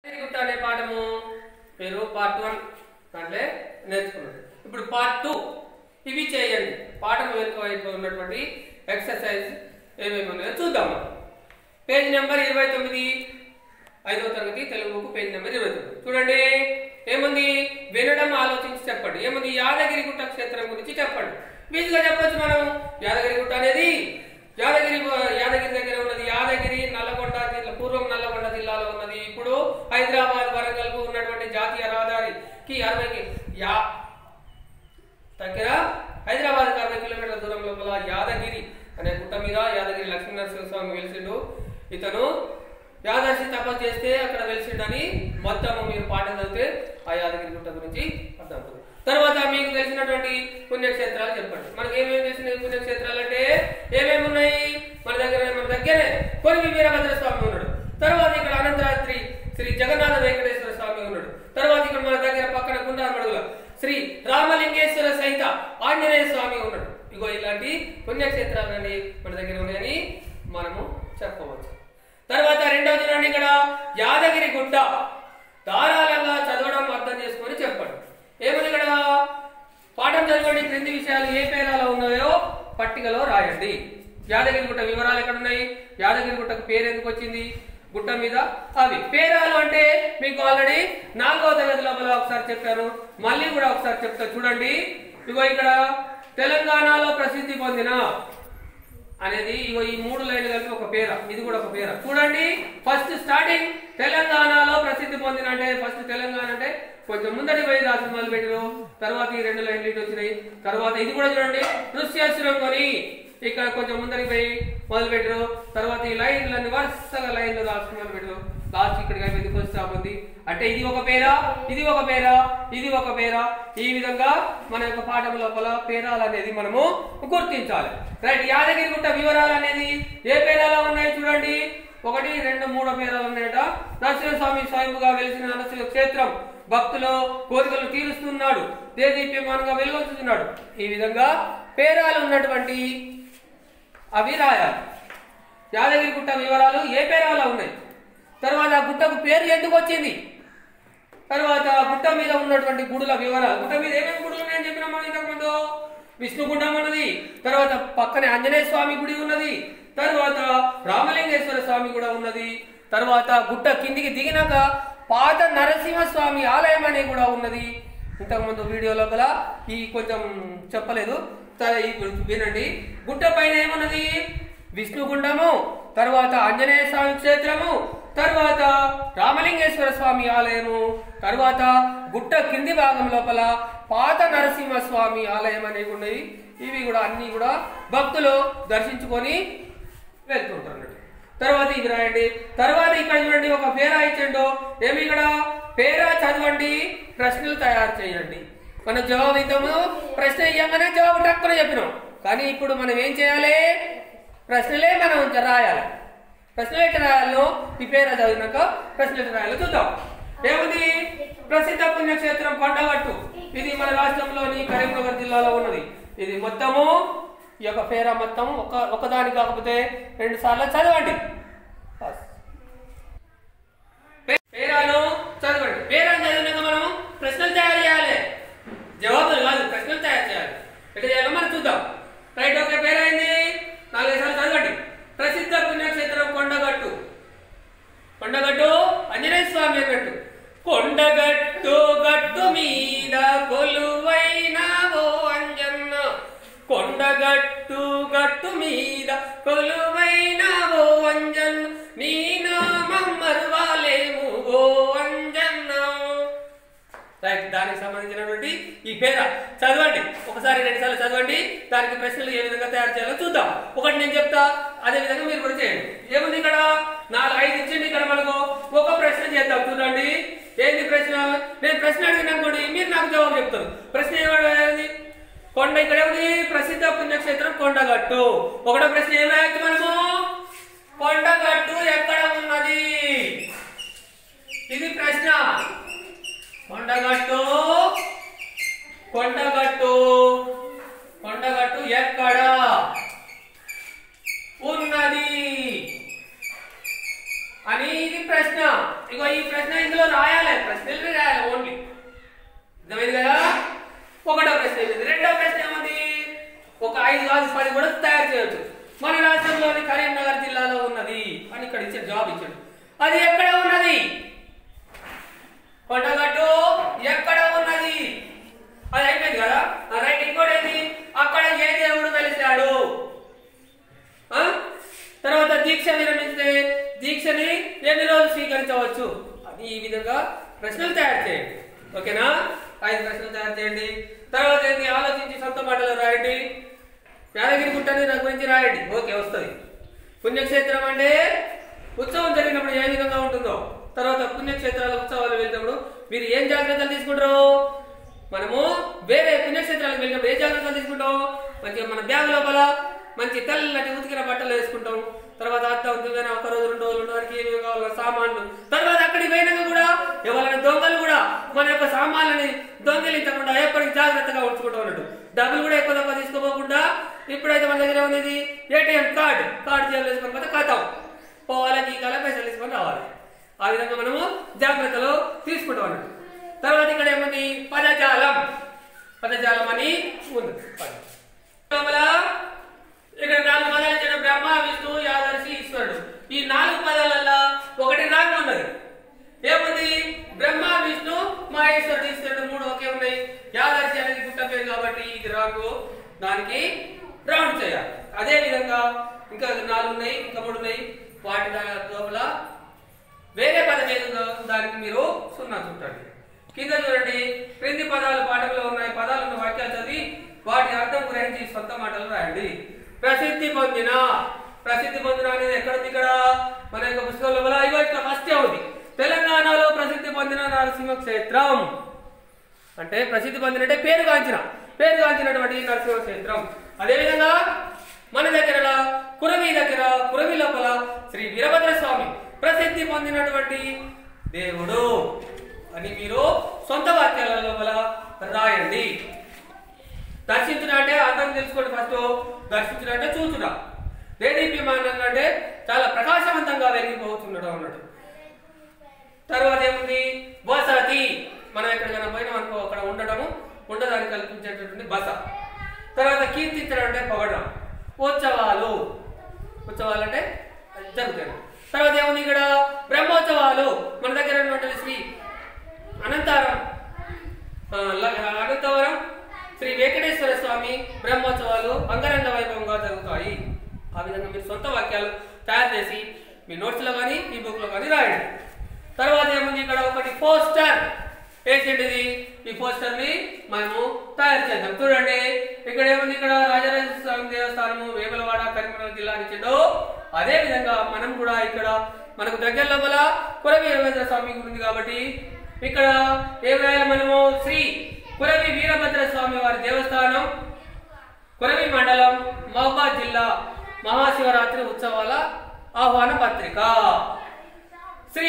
గుట్ట అనే పాఠము పేరు పార్ట్ వన్ దాంట్లో నేర్చుకున్నాం ఇప్పుడు పార్ట్ టూ ఇవి చేయండి పాఠం వెనుక వైపు ఉన్నటువంటి ఎక్సర్సైజ్ ఏమేమి ఉన్నాయో చూద్దాం మనం. పేజ్ నెంబర్ ఇరవై తొమ్మిది ఐదవ తరగతి తెలుగు బుక్ పేజ్ నెంబర్ ఇరవై తొమ్మిది చూడండి ఏముంది వినడం ఆలోచించి చెప్పండి ఏముంది యాదగిరి గుట్ట క్షేత్రం గురించి చెప్పండి వీటిగా చెప్పొచ్చు మనం యాదగిరి గుట్ట అనేది యాదగిరి యాదగిరి దగ్గర ఉన్నది యాదగిరి నల్లగొండ జిల్లా పూర్వం నల్లగొండ జిల్లాలో ఉన్నది ఇప్పుడు హైదరాబాద్ వరంగల్ కు ఉన్నటువంటి జాతీయ రహదారికి అరవై కి- యా దగ్గర హైదరాబాద్ కి అరవై కిలోమీటర్ల దూరం లోపల యాదగిరి అనే గుట్ట మీద యాదగిరి లక్ష్మీనరసింహ స్వామి వెలిసిండు ఇతను యాదర్శి తపస్సు చేస్తే అక్కడ వెలిసిండని మొత్తం మీరు పాఠం చదివితే ఆ యాదగిరి గుట్ట గురించి అర్థం అవుతుంది తర్వాత మీకు తెలిసినటువంటి పుణ్యక్షేత్రాలు చెప్పండి మనకి ఏమేమి తెలిసిన పుణ్యక్షేత్రాలు అంటే ఏమేమి ఉన్నాయి మన దగ్గర మన దగ్గరే కొరివి వీరభద్ర స్వామి ఉన్నాడు తర్వాత ఇక్కడ అనంతరాత్రి శ్రీ జగన్నాథ వెంకటేశ్వర స్వామి ఉన్నాడు తర్వాత ఇక్కడ మన దగ్గర పక్కన గుండామడుగుల శ్రీ రామలింగేశ్వర సహిత ఆంజనేయ స్వామి ఉన్నాడు ఇగో ఇలాంటి పుణ్యక్షేత్రాలన్నీ మన దగ్గర ఉన్నాయని మనము చెప్పవచ్చు తర్వాత రెండవది చూడండి ఇక్కడ యాదగిరి గుట్ట ధారాళంగా చదవడం అర్థం చేసుకొని చెప్పండి ఏమని ఇక్కడ పాఠం చదవండి క్రింది విషయాలు ఏ పేరాలో ఉన్నాయో పట్టికలో రాయండి యాదగిరి గుట్ట వివరాలు ఎక్కడ ఉన్నాయి యాదగిరి గుట్టకు పేరు ఎందుకు వచ్చింది గుట్ట మీద అవి పేరాలు అంటే మీకు ఆల్రెడీ నాలుగో తరగతి లోపల ఒకసారి చెప్పాను మళ్ళీ కూడా ఒకసారి చెప్తా చూడండి ఇగో ఇక్కడ తెలంగాణలో ప్రసిద్ధి పొందిన అనేది ఇగో ఈ మూడు లైన్లు కలిపి ఒక పేర ఇది కూడా ఒక పేర చూడండి ఫస్ట్ స్టార్టింగ్ తెలంగాణలో ప్రసిద్ధి పొందిన అంటే ఫస్ట్ తెలంగాణ అంటే కొంచెం ముందటి పోయి రాసిన మొదలు పెట్టారు తర్వాత ఈ రెండు లైన్లు ఇటు వచ్చినాయి తర్వాత ఇది కూడా చూడండి నృత్యాసురం కొని ఇక్కడ కొంచెం ముందరికి పోయి మొదలు పెట్టారు తర్వాత ఈ లైన్లన్నీ వరుసగా లైన్లు రాసుకుని మొదలు పెట్టారు లాస్ట్ ఇక్కడికి అయిపోయింది ఫస్ట్ స్టాప్ ఉంది అంటే ఇది ఒక పేర ఇది ఒక పేర ఇది ఒక పేర ఈ విధంగా మన యొక్క పాఠం లోపల పేరాలు అనేది మనము గుర్తించాలి రైట్ యాదగిరి గుట్ట వివరాలు అనేది ఏ పేరాలో ఉన్నాయి చూడండి ఒకటి రెండు మూడో పేరాలు ఉన్నాయట నరసింహస్వామి స్వయంగా వెలిసిన నరసింహ క్షేత్రం భక్తులు కోరికలు తీరుస్తున్నాడు దేదీప్యమానంగా వెలుగొచ్చుతున్నాడు ఈ విధంగా పేరాలు ఉన్నటువంటి అవి రాయాలి యాదగిరి గుట్ట వివరాలు ఏ పేరాలో ఉన్నాయి తర్వాత ఆ గుట్టకు పేరు ఎందుకు వచ్చింది తర్వాత గుట్ట మీద ఉన్నటువంటి గుడుల వివరాలు గుట్ట మీద ఏమేమి గుడులు ఉన్నాయని చెప్పిన మనం ఇంతకు ముందు విష్ణుగుండం ఉన్నది తర్వాత పక్కనే ఆంజనేయ స్వామి గుడి ఉన్నది తర్వాత రామలింగేశ్వర స్వామి కూడా ఉన్నది తర్వాత గుట్ట కిందికి దిగినాక పాత నరసింహ స్వామి ఆలయం అని కూడా ఉన్నది ఇంతకు ముందు వీడియో లోపల ఈ కొంచెం చెప్పలేదు త- ఇప్పుడు వినండి గుట్ట పైన ఏమున్నది విష్ణుగుండము తర్వాత ఆంజనేయ స్వామి క్షేత్రము తర్వాత రామలింగేశ్వర స్వామి ఆలయము తర్వాత గుట్ట కింది భాగం లోపల పాత నరసింహ స్వామి ఆలయం అనేవి ఉన్నాయి ఇవి కూడా అన్ని కూడా భక్తులు దర్శించుకొని వెళ్తుంటారు అన్నట్టు. తర్వాత ఇవి రాయండి తర్వాత ఇక్కడ చూడండి ఒక పేరా ఇచ్చిండు ఏమి ఇక్కడ పేరా చదవండి ప్రశ్నలు తయారు చేయండి మనం జవాబు ఇద్దాము ప్రశ్న ఇవ్వగానే జవాబు టక్కున చెప్పినాం కానీ ఇప్పుడు మనం ఏం చేయాలి ప్రశ్నలే మనం రాయాలి ప్రశ్నలు ఎట్లా రాయాలో ఈ పేరా చదివినాక ప్రశ్నలు ఎట్లా రాయాలో చూద్దాం ఏముంది ప్రసిద్ధ పుణ్యక్షేత్రం కొండగట్టు ఇది మన రాష్ట్రంలోని కరీంనగర్ జిల్లాలో ఉన్నది ఇది మొత్తము ఈ యొక్క పేరా మొత్తం ఒక ఒకదాని కాకపోతే రెండు సార్లు చదవండి బస్. పే- పేరాను చదవండి పేరాను చదివినాక మనం ప్రశ్నలు తయారు చేయాలి జవాబులు కాదు ప్రశ్నలు తయారు చేయాలి ఎట్లా చేయాలో మనం చూద్దాం రైట్ ఓకే పేరైంది నాలుగైదు సార్లు చదవండి ప్రసిద్ధ పుణ్యక్షేత్రం కొండగట్టు కొండగట్టు ఆంజనేయ స్వామి అన్నట్టు కొండగట్టు గట్టు మీద కొలువైన ఓ అంజన్న కొండగట్టు గట్టు మీద కొలువైన ఓ అంజన్న నీ నామం మరువాలేము ఓ అంజన్న రైట్ దానికి సంబంధించినటువంటి ఈ పేర చదవండి ఒకసారి రెండు సార్లు చదవండి దానికి ప్రశ్నలు ఏ విధంగా తయారు చేయాలో చూద్దాం ఒకటి నేను చెప్తా అదే విధంగా మీరు కూడా చేయండి ఏముంది ఇక్కడ నాలుగు ఐదు ఇచ్చింది ఇక్కడ మనకు ఒక ప్రశ్న చేద్దాం చూడండి ఏంటి ప్రశ్న నేను ప్రశ్న అడిగిన అనుకోండి మీరు నాకు జవాబు చెప్తారు ప్రశ్న ఏమది కొండ ఇక్కడ ఏముంది ప్రసిద్ధ పుణ్యక్షేత్రం కొండగట్టు ఒకటో ప్రశ్న ఏం రాయొచ్చు మనము కొండగట్టు ఎక్కడ ఉన్నది ఇది ప్రశ్న కొండగట్టు కొండగట్టు కొండగట్టు ఎక్కడ ఉన్నది అని ఇది ప్రశ్న ఇక ఇంకో ఈ ప్రశ్న ఇందులో రాయాలి ప్రశ్నలు రాయాలి ఓన్లీ అర్థమైంది కదా ఒకటో ప్రశ్న ఏమిటి రెండో ప్రశ్న ఏముంది ఒక ఐదు కాదు పది కూడా తయారు చేయొచ్చు మన రాష్ట్రంలోని కరీంనగర్ జిల్లాలో ఉన్నది అని ఇక్కడ ఇచ్చే జాబ్ ఇచ్చాడు అది ఎక్కడ ఉన్నది కొండగట్టు ఎక్కడ ఉన్నది అది అయిపోయింది కదా ఆ రైట్ ఇంకోటి ఏంటి అక్కడ ఏ దేవుడు వెలిశాడు ఆ? తర్వాత దీక్ష విరమిస్తే దీక్షని ఎన్ని రోజులు స్వీకరించవచ్చు అని ఈ విధంగా ప్రశ్నలు తయారు చేయండి ఓకేనా ఐదు ప్రశ్నలు తయారు చేయండి తర్వాత ఏంటి ఆలోచించి సొంత మాటలు రాయండి యాదగిరి గుట్టని నా గురించి రాయండి ఓకే వస్తుంది పుణ్యక్షేత్రం అంటే ఉత్సవం జరిగినప్పుడు ఏ విధంగా ఉంటుందో తర్వాత పుణ్యక్షేత్రాల ఉత్సవాలు వెళ్ళినప్పుడు మీరు ఏం జాగ్రత్తలు తీసుకుంటారు మనము వేరే పుణ్యక్షేత్రాలకు వెళ్ళినప్పుడు ఏ జాగ్రత్తలు తీసుకుంటాం మంచిగా మన బ్యాగ్ లోపల మంచి తెల్లటి ఉతికిన బట్టలు వేసుకుంటాం తర్వాత అర్థం దివ్యన ఒక రోజు రెండు రోజులు ఉండడానికి ఏమేమి కావాలో సామాన్లు తర్వాత అక్కడికి పోయినాక కూడా ఎవరైనా దొంగలు కూడా మన యొక్క సామాన్లని దొంగిలించకుండా ఎప్పటికీ జాగ్రత్తగా ఉంచుకుంటూ ఉన్నట్టు డబ్బులు కూడా ఎక్కువ తక్కువ తీసుకోపోకుండా ఇప్పుడైతే మన దగ్గర ఉన్నది ఏటీఎం కార్డు కార్డు జేబులో వేసుకొని పోతే ఖాతాం పోవాలి గీకాల పైసలు తీసుకొని రావాలి ఆ విధంగా మనము జాగ్రత్తలు తీసుకుంటాం అన్నట్టు తర్వాత ఇక్కడ ఏముంది పదజాలం పదజాలం అని ఉంది పదం. లోపల ఇక్కడ నాలుగు పదాలు ఇచ్చాడు బ్రహ్మ విష్ణు యాదర్శి ఈశ్వరుడు ఈ నాలుగు పదాలలో ఒకటి రాంగ్ ఉన్నది ఏముంది బ్రహ్మ విష్ణు మహేశ్వరుడు ఈశ్వరుడు మూడు ఒకే ఉన్నాయి యాదర్శి అనేది గుట్ట పేరు కాబట్టి ఇది రాంగ్ దానికి రౌండ్ చేయాలి అదే విధంగా ఇంకా నాలుగు ఉన్నాయి ఇంకా మూడు ఉన్నాయి వాటి దా- లోపల వేరే పదం ఏది ఉందో దానికి మీరు సున్నా చుట్టండి కింద చూడండి క్రింది పదాలు పాఠంలో ఉన్నాయి పదాలు ఉన్న వాక్యాలు చదివి వాటి అర్థం గ్రహించి సొంత మాటలు రాయండి ప్రసిద్ధి పొందిన ప్రసిద్ధి పొందిన అనేది ఎక్కడ ఉంది ఇక్కడ మన యొక్క పుస్తకంలో లోపల ఇగో ఇక్కడ ఫస్ట్ ఉంది తెలంగాణలో ప్రసిద్ధి పొందిన నరసింహ క్షేత్రం అంటే ప్రసిద్ధి పొందిన అంటే పేరు గాంచిన పేరు గాంచినటువంటి నరసింహ క్షేత్రం అదేవిధంగా మన దగ్గర కురవి దగ్గర కురవి లోపల శ్రీ వీరభద్ర స్వామి ప్రసిద్ధి పొందినటువంటి దేవుడు అని మీరు సొంత వాక్యాల లోపల రాయండి దర్శించుట అంటే అర్థం తెలుసుకోండి ఫస్ట్ దర్శించుట అంటే చూచుట దేదీప్యమానం అంటే చాలా ప్రకాశవంతంగా వెలిగిపోతున్నాడు అన్నాడు తర్వాత ఏముంది వసతి మనం ఎక్కడికైనా పోయినాం అనుకో అక్కడ ఉండడము ఉండడానికి కల్పించేటటువంటి బస తర్వాత కీర్తించడం అంటే పొగడం ఉత్సవాలు ఉత్సవాలు అంటే జరుగుతాయి తర్వాత ఏముంది ఇక్కడ బ్రహ్మోత్సవాలు మన దగ్గర ఉన్నటువంటి శ్రీ అనంతారం ఆ, ల- అనంతవరం శ్రీ వెంకటేశ్వర స్వామి బ్రహ్మోత్సవాలు అంగరంగ వైభవంగా జరుగుతాయి ఆ విధంగా మీరు సొంత వాక్యాలు తయారు చేసి మీ నోట్స్ లో కానీ ఈ బుక్ లో కానీ రాయండి తర్వాత ఏముంది ఇక్కడ ఒకటి పోస్టర్ ఏంటిది ఈ పోస్టర్ ని మనము తయారు చేద్దాం చూడండి ఇక్కడ ఏముంది ఇక్కడ రాజరాజ స్వామి దేవస్థానము వేములవాడ కరీంనగర్ జిల్లా ఇచ్చిండు అదే విధంగా మనం కూడా ఇక్కడ మనకు దగ్గర లోపల కురవి వీరభద్ర స్వామి ఉంది కాబట్టి ఇక్కడ ఏం రాయాలి మనము శ్రీ కురవి వీరభద్ర స్వామి వారి దేవస్థానం కురవి మండలం మహబాద్ జిల్లా మహాశివరాత్రి ఉత్సవాల ఆహ్వాన పత్రిక శ్రీ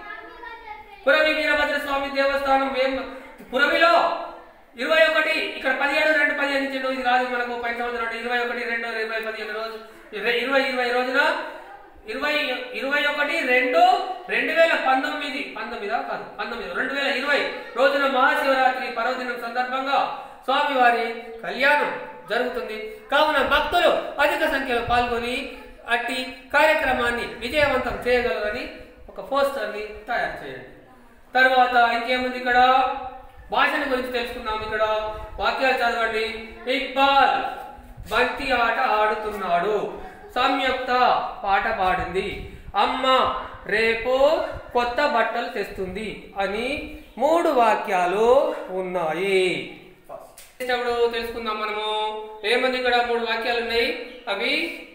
పురవి వీరభద్ర స్వామి దేవస్థానం వేం పురవిలో ఇరవై ఒకటి ఇక్కడ పదిహేడు రెండు పదిహేను ఇచ్చిండు ఇది కాదు మనకు పది సంవత్సరం ఇరవై ఒకటి రెండు ఇరవై పదిహేను రోజు ఇరవై ఇరవై ఇరవై రోజున ఇరవై ఇరవై ఒకటి రెండు రెండు వేల పంతొమ్మిది పంతొమ్మిదా కాదు పంతొమ్మిది రెండు వేల ఇరవై రోజున మహాశివరాత్రి పర్వదినం సందర్భంగా స్వామివారి కళ్యాణం జరుగుతుంది కావున భక్తులు అధిక సంఖ్యలో పాల్గొని అట్టి కార్యక్రమాన్ని విజయవంతం చేయగలరని ఒక పోస్టర్ని తయారు చేయండి తర్వాత ఇంకేముంది ఇక్కడ భాషల గురించి తెలుసుకుందాం ఇక్కడ వాక్యాలు చదవండి ఇక్బాల్ బంతి ఆట ఆడుతున్నాడు సంయుక్త పాట పాడింది అమ్మ రేపు కొత్త బట్టలు తెస్తుంది అని మూడు వాక్యాలు ఉన్నాయి ఇప్పుడు తెలుసుకుందాం మనము ఏముంది ఇక్కడ మూడు వాక్యాలు ఉన్నాయి అవి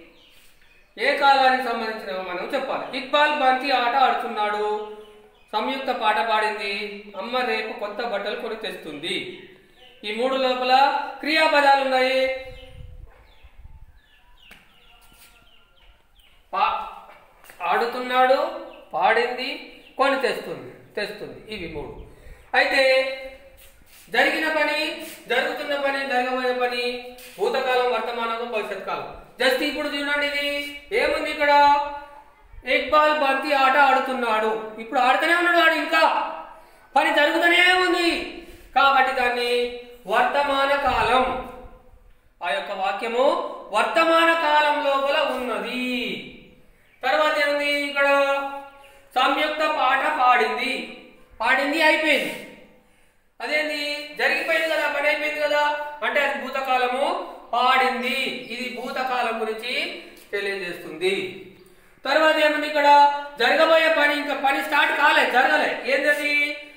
ఏ కాలానికి సంబంధించినవి మనం చెప్పాలి ఇక్బాల్ బంతి ఆట ఆడుతున్నాడు సంయుక్త పాట పాడింది అమ్మ రేపు కొత్త బట్టలు కొని తెస్తుంది ఈ మూడు లోపల క్రియాపదాలు ఉన్నాయి పా ఆడుతున్నాడు పాడింది కొని తెస్తుంది తెస్తుంది ఇవి మూడు అయితే జరిగిన పని జరుగుతున్న పని జరగబోయే పని భూతకాలం వర్తమానం భవిష్యత్ కాలం జస్ట్ ఇప్పుడు చూడండి ఇది ఏముంది ఇక్కడ ఇక్బాల్ బంతి ఆట ఆడుతున్నాడు ఇప్పుడు ఆడుతూనే ఉన్నాడు వాడు ఇంకా పని జరుగుతూనే ఉంది కాబట్టి దాన్ని వర్తమాన కాలం ఆ యొక్క వాక్యము వర్తమాన కాలం లోపల ఉన్నది తర్వాత ఏముంది ఇక్కడ సంయుక్త పాట పాడింది పాడింది అయిపోయింది అదేంది జరిగిపోయింది కదా పని అయిపోయింది కదా అంటే అది భూతకాలము పాడింది ఇది భూతకాలం గురించి తెలియజేస్తుంది తర్వాత ఏముంది ఇక్కడ జరగబోయే పని ఇంకా పని స్టార్ట్ కాలే జరగలే ఏంటది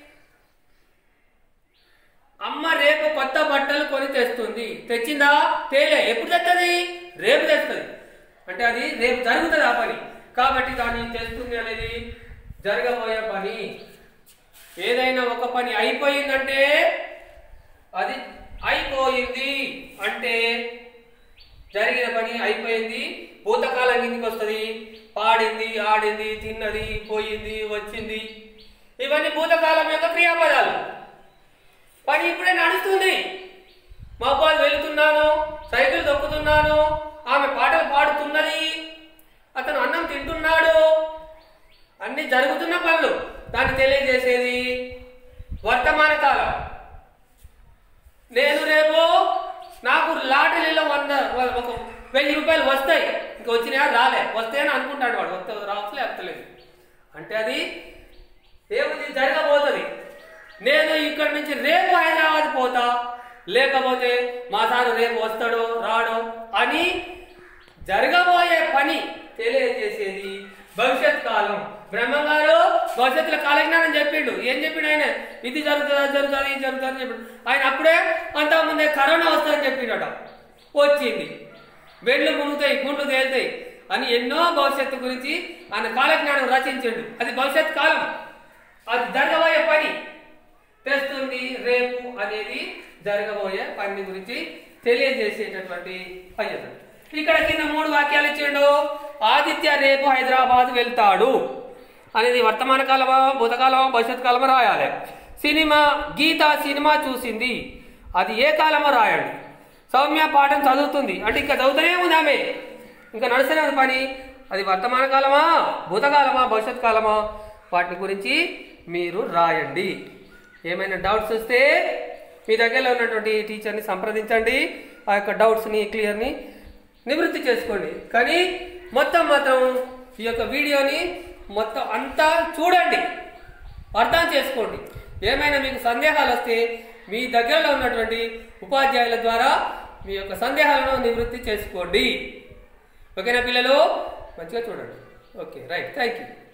అమ్మ రేపు కొత్త బట్టలు కొని తెస్తుంది తెచ్చిందా తేలే ఎప్పుడు తెస్తుంది రేపు తెస్తుంది అంటే అది రేపు జరుగుతుంది ఆ పని కాబట్టి దాన్ని తెస్తుంది అనేది జరగబోయే పని ఏదైనా ఒక పని అయిపోయిందంటే అది అయిపోయింది అంటే జరిగిన పని అయిపోయింది భూతకాలం కిందికి వస్తుంది పాడింది ఆడింది తిన్నది పోయింది వచ్చింది ఇవన్నీ భూతకాలం యొక్క క్రియాపదాలు పని ఇప్పుడే నడుస్తుంది మబ్బాలు వెళుతున్నాను సైకిల్ తొక్కుతున్నాను ఆమె పాటలు పాడుతున్నది అతను అన్నం తింటున్నాడు అన్ని జరుగుతున్న పనులు దాన్ని తెలియజేసేది వర్తమాన కాలం నేను రేపు నాకు లాటరీలో వంద ఒక వెయ్యి రూపాయలు వస్తాయి ఇంకా వచ్చినాయా రాలే వస్తాయని అనుకుంటాడు వాడు వస్తే రావట్లే వస్తలేదు అంటే అది ఏముంది జరగబోతుంది నేను ఇక్కడి నుంచి రేపు హైదరాబాద్ పోతా లేకపోతే మా సారు రేపు వస్తాడో రాడో అని జరగబోయే పని తెలియజేసేది భవిష్యత్ కాలం బ్రహ్మం గారు భవిష్యత్తులో కాలజ్ఞానం చెప్పిండు ఏం చెప్పిండు ఆయన ఇది జరుగుతుంది అది జరుగుతుంది ఇది జరుగుతుంది అని చెప్పిండు ఆయన అప్పుడే అంతకుముందే కరోనా వస్తుందని చెప్పిండట వచ్చింది వెళ్ళు మునుగుతాయి గుండ్లు తేలుతాయి అని ఎన్నో భవిష్యత్తు గురించి ఆయన కాలజ్ఞానం రచించిండు అది భవిష్యత్ కాలం అది జరగబోయే పని తెస్తుంది రేపు అనేది జరగబోయే పని గురించి తెలియజేసేటటువంటి పద్యతం ఇక్కడ కింద మూడు వాక్యాలు ఇచ్చిండు ఆదిత్య రేపు హైదరాబాద్ వెళ్తాడు అనేది వర్తమాన కాలమా భూతకాలమా భవిష్యత్ కాలమా రాయాలి సినిమా గీత సినిమా చూసింది అది ఏ కాలమో రాయండి సౌమ్య పాఠం చదువుతుంది అంటే ఇంకా చదువుతూనే ఉంది ఆమె ఇంకా నడుస్తూనే ఉంది పని అది వర్తమాన కాలమా భూతకాలమా భవిష్యత్ కాలమా వాటి గురించి మీరు రాయండి ఏమైనా డౌట్స్ వస్తే మీ దగ్గరలో ఉన్నటువంటి టీచర్ని సంప్రదించండి ఆ యొక్క డౌట్స్ని క్లియర్ని నివృత్తి చేసుకోండి కానీ మొత్తం మాత్రం ఈ యొక్క వీడియోని మొత్తం అంతా చూడండి అర్థం చేసుకోండి ఏమైనా మీకు సందేహాలు వస్తే మీ దగ్గరలో ఉన్నటువంటి ఉపాధ్యాయుల ద్వారా మీ యొక్క సందేహాలను నివృత్తి చేసుకోండి ఓకేనా పిల్లలు మంచిగా చూడండి ఓకే రైట్ థ్యాంక్ యూ